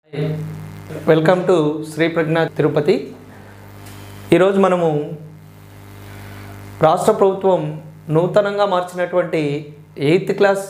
welcome to Shri Pragna Tirupati ఈరోజు మనము రాష్ట్ర ప్రభుత్వం నూతనంగా మార్చినటువంటి ఎయిత్ క్లాస్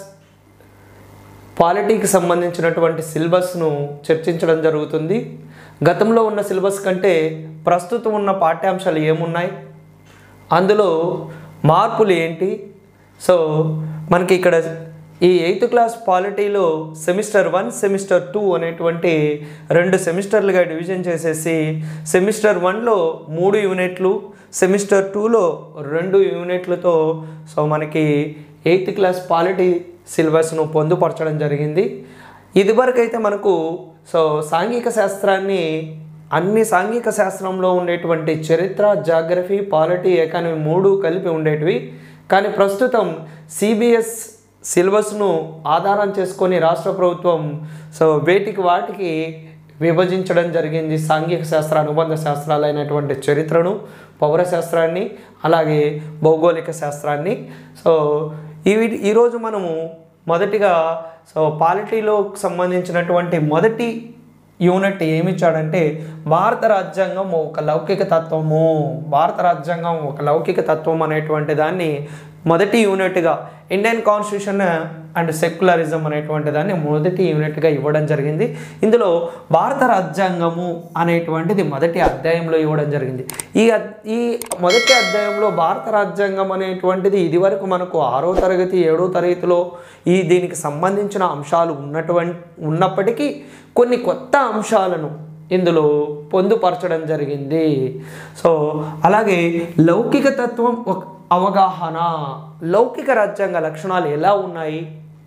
పాలిటీకి సంబంధించినటువంటి సిలబస్ను చర్చించడం జరుగుతుంది గతంలో ఉన్న సిలబస్ కంటే ప్రస్తుతం ఉన్న పాఠ్యాంశాలు ఏమున్నాయి అందులో మార్పులు ఏంటి సో మనకి ఇక్కడ ఈ ఎయిత్ క్లాస్ పాలిటీలో సెమిస్టర్ వన్ సెమిస్టర్ టూ అనేటువంటి రెండు సెమిస్టర్లుగా డివిజన్ చేసేసి సెమిస్టర్ వన్లో మూడు యూనిట్లు సెమిస్టర్ టూలో రెండు యూనిట్లతో సో మనకి ఎయిత్ క్లాస్ పాలిటీ సిలబస్ను పొందుపరచడం జరిగింది ఇదివరకు అయితే మనకు సో సాంఘిక శాస్త్రాన్ని అన్ని సాంఘిక శాస్త్రంలో ఉండేటువంటి చరిత్ర జాగ్రఫీ పాలిటీ ఎకానమీ మూడు కలిపి ఉండేటివి కానీ ప్రస్తుతం సిబిఎస్ సిలబస్ను ఆధారం చేసుకొని రాష్ట్ర ప్రభుత్వం సో వేటికి వాటికి విభజించడం జరిగింది సాంఘిక శాస్త్ర అనుబంధ శాస్త్రాలైనటువంటి చరిత్రను పౌర శాస్త్రాన్ని అలాగే భౌగోళిక శాస్త్రాన్ని సో ఇవి ఈరోజు మనము మొదటిగా సో పాలిటీలో సంబంధించినటువంటి మొదటి యూనిట్ ఏమి ఇచ్చాడంటే భారత రాజ్యాంగం ఒక లౌకిక తత్వము భారత రాజ్యాంగం ఒక లౌకిక తత్వం అనేటువంటి దాన్ని మొదటి యూనిట్గా ఇండియన్ కాన్స్టిట్యూషన్ అండ్ సెక్యులరిజం అనేటువంటి దాన్ని మొదటి యూనిట్గా ఇవ్వడం జరిగింది ఇందులో భారత రాజ్యాంగము అనేటువంటిది మొదటి అధ్యాయంలో ఇవ్వడం జరిగింది ఈ అద్- ఈ మొదటి అధ్యాయంలో భారత రాజ్యాంగం అనేటువంటిది ఇదివరకు మనకు ఆరో తరగతి ఏడో తరగతిలో ఈ దీనికి సంబంధించిన అంశాలు ఉన్నటువంటి ఉన్నప్పటికీ కొన్ని కొత్త అంశాలను ఇందులో పొందుపరచడం జరిగింది సో అలాగే లౌకిక తత్వం ఒక అవగాహన లౌకిక రాజ్యాంగ లక్షణాలు ఎలా ఉన్నాయి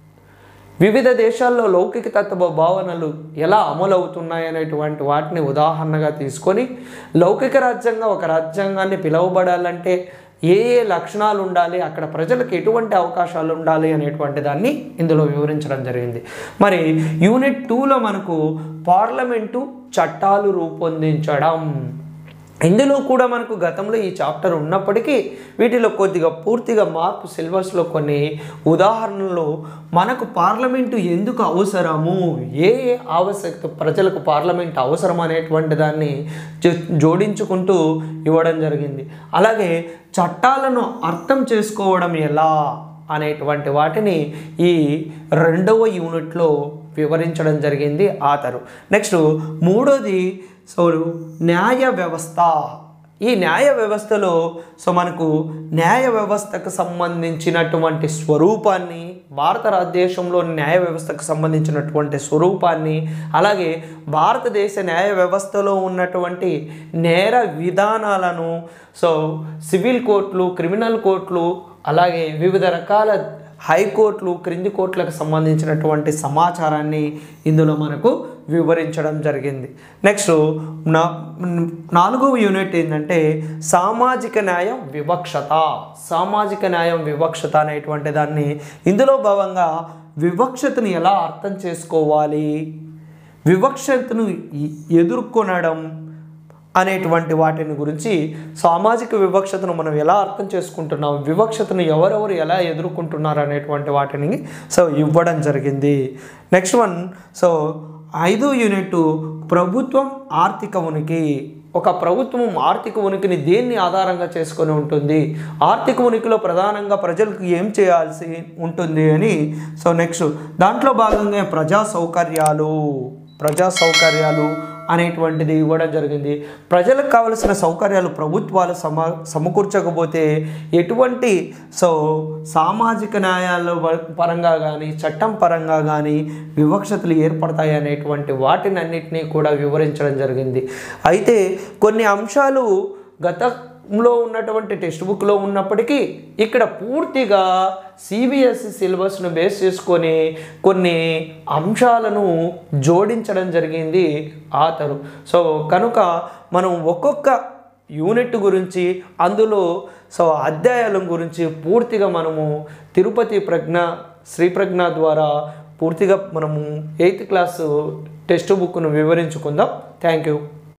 వివిధ దేశాల్లో లౌకిక తత్వ భావనలు ఎలా అమలవుతున్నాయి అనేటువంటి వాటిని ఉదాహరణగా తీసుకొని లౌకిక రాజ్యాంగం ఒక రాజ్యాంగాన్ని పిలువబడాలంటే ఏ ఏ లక్షణాలు ఉండాలి అక్కడ ప్రజలకు ఎటువంటి అవకాశాలు ఉండాలి అనేటువంటి దాన్ని ఇందులో వివరించడం జరిగింది మరి యూనిట్ టూలో మనకు పార్లమెంటు చట్టాలు రూపొందించడం ఇందులో కూడా మనకు గతంలో ఈ చాప్టర్ ఉన్నప్పటికీ వీటిలో కొద్దిగా పూర్తిగా మార్పు సిలబస్లో కొన్ని ఉదాహరణలు మనకు పార్లమెంటు ఎందుకు అవసరము ఏ ఏ ఆవశ్యకత ప్రజలకు పార్లమెంట్ అవసరం అనేటువంటి దాన్ని జో- జోడించుకుంటూ ఇవ్వడం జరిగింది అలాగే చట్టాలను అర్థం చేసుకోవడం ఎలా అనేటువంటి వాటిని ఈ రెండవ యూనిట్లో వివరించడం జరిగింది ఆతరు నెక్స్ట్ మూడోది సో న్యాయ వ్యవస్థ ఈ న్యాయ వ్యవస్థలో సో మనకు న్యాయ వ్యవస్థకు సంబంధించినటువంటి స్వరూపాన్ని భారతదేశంలో న్యాయ వ్యవస్థకు సంబంధించినటువంటి స్వరూపాన్ని అలాగే భారతదేశ న్యాయ వ్యవస్థలో ఉన్నటువంటి నేర విధానాలను సో సివిల్ కోర్టులు క్రిమినల్ కోర్టులు అలాగే వివిధ రకాల హైకోర్టులు క్రింది కోర్టులకు సంబంధించినటువంటి సమాచారాన్ని ఇందులో మనకు వివరించడం జరిగింది నెక్స్ట్ నా నాలుగవ యూనిట్ ఏంటంటే సామాజిక న్యాయం వివక్షత సామాజిక న్యాయం వివక్షత అనేటువంటి దాన్ని ఇందులో భాగంగా వివక్షతను ఎలా అర్థం చేసుకోవాలి వివక్షతను ఎ- ఎదుర్కొనడం అనేటువంటి వాటిని గురించి సామాజిక వివక్షతను మనం ఎలా అర్థం చేసుకుంటున్నాం వివక్షతను ఎవరెవరు ఎలా ఎదుర్కొంటున్నారు అనేటువంటి వాటిని సో ఇవ్వడం జరిగింది నెక్స్ట్ వన్ సో ఐదో యూనిట్ ప్రభుత్వం ఆర్థిక ఉనికి ఒక ప్రభుత్వం ఆర్థిక ఉనికిని దేన్ని ఆధారంగా చేసుకొని ఉంటుంది ఆర్థిక ఉనికిలో ప్రధానంగా ప్రజలకు ఏం చేయాల్సి ఉంటుంది అని సో నెక్స్ట్ దాంట్లో భాగంగా ప్రజా సౌకర్యాలు ప్రజా సౌకర్యాలు అనేటువంటిది ఇవ్వడం జరిగింది ప్రజలకు కావలసిన సౌకర్యాలు ప్రభుత్వాలు సమ సమకూర్చకపోతే ఎటువంటి సో సామాజిక న్యాయాల వ- పరంగా కానీ చట్టం పరంగా కానీ వివక్షతలు ఏర్పడతాయి అనేటువంటి వాటిని అన్నిటినీ కూడా వివరించడం జరిగింది అయితే కొన్ని అంశాలు గతంలో ఉన్నటువంటి టెక్స్ట్ బుక్లో ఉన్నప్పటికీ ఇక్కడ పూర్తిగా సిబిఎస్ఈ సిలబస్ను బేస్ చేసుకొని కొన్ని అంశాలను జోడించడం జరిగింది ఆతరు సో కనుక మనం ఒక్కొక్క యూనిట్ గురించి అందులో సో అధ్యాయాల గురించి పూర్తిగా మనము తిరుపతి ప్రజ్ఞ శ్రీ ప్రజ్ఞ ద్వారా పూర్తిగా మనము ఎయిత్ క్లాసు టెక్స్ట్ బుక్ను వివరించుకుందాం థ్యాంక్ యూ